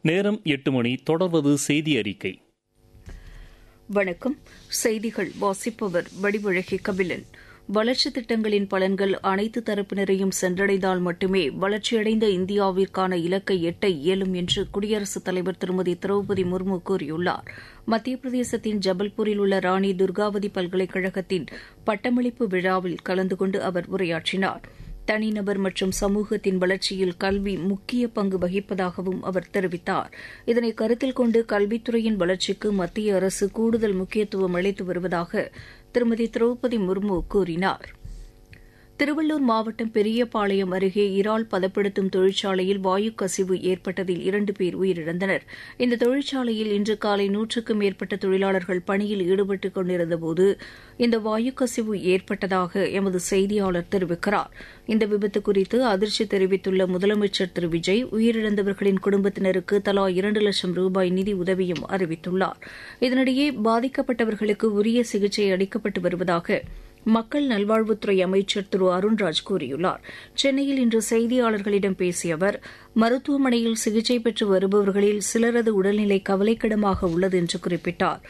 நேரம் எட்டு மணி தொடர்வது செய்தி அறிக்கை வணக்கம் செய்திகள் வாசிப்பவர் வடிவழகி கபிலன் வளர்ச்சித் திட்டங்களின் பலன்கள் அனைத்து தரப்பினரையும் சென்றடைந்தால் மட்டுமே வளர்ச்சியடைந்த இந்தியாவிற்கான இலக்கை எட்ட இயலும் என்று குடியரசுத் தலைவர் திருமதி திரௌபதி முர்மு கூறியுள்ளார் மத்திய பிரதேசத்தின் ஜபல்பூரில் உள்ள ராணி துர்காவதி பல்கலைக்கழகத்தின் பட்டமளிப்பு விழாவில் கலந்து கொண்டு அவர் உரையாற்றினார் தனிநபர் மற்றும் சமூகத்தின் வளர்ச்சியில் கல்வி முக்கிய பங்கு வகிப்பதாகவும் அவர் தெரிவித்தார் இதனை கருத்தில் கொண்டு கல்வித்துறையின் வளர்ச்சிக்கு மத்திய அரசு கூடுதல் முக்கியத்துவம் அளித்து வருவதாக திருமதி திரௌபதி முர்மு கூறினார் திருவள்ளூர் மாவட்டம் பெரியபாளையம் அருகே இறால் பதப்படுத்தும் தொழிற்சாலையில் வாயு கசிவு ஏற்பட்டதில் இரண்டு பேர் உயிரிழந்தனர் இந்த தொழிற்சாலையில் இன்று காலை நூற்றுக்கும் மேற்பட்ட தொழிலாளர்கள் பணியில் ஈடுபட்டுக் கொண்டிருந்தபோது இந்த வாயு கசிவு ஏற்பட்டதாக எமது செய்தியாளர் தெரிவிக்கிறார் இந்த விபத்து குறித்து அதிர்ச்சி தெரிவித்துள்ள முதலமைச்சர் திரு விஜய் உயிரிழந்தவர்களின் குடும்பத்தினருக்கு தலா இரண்டு லட்சம் ரூபாய் நிதி உதவியும் அறிவித்துள்ளார் இதனிடையே பாதிக்கப்பட்டவர்களுக்கு உரிய சிகிச்சை அளிக்கப்பட்டு வருவதாக மக்கள் நல்வாழ்வுத்துறை அமைச்சர் திரு அருண்ராஜ் கூறியுள்ளார் சென்னையில் இன்று செய்தியாளர்களிடம் பேசிய அவர் மருத்துவமனையில் சிகிச்சை பெற்று வருபவர்களில் சிலரது உடல்நிலை கவலைக்கிடமாக உள்ளது என்று குறிப்பிட்டார்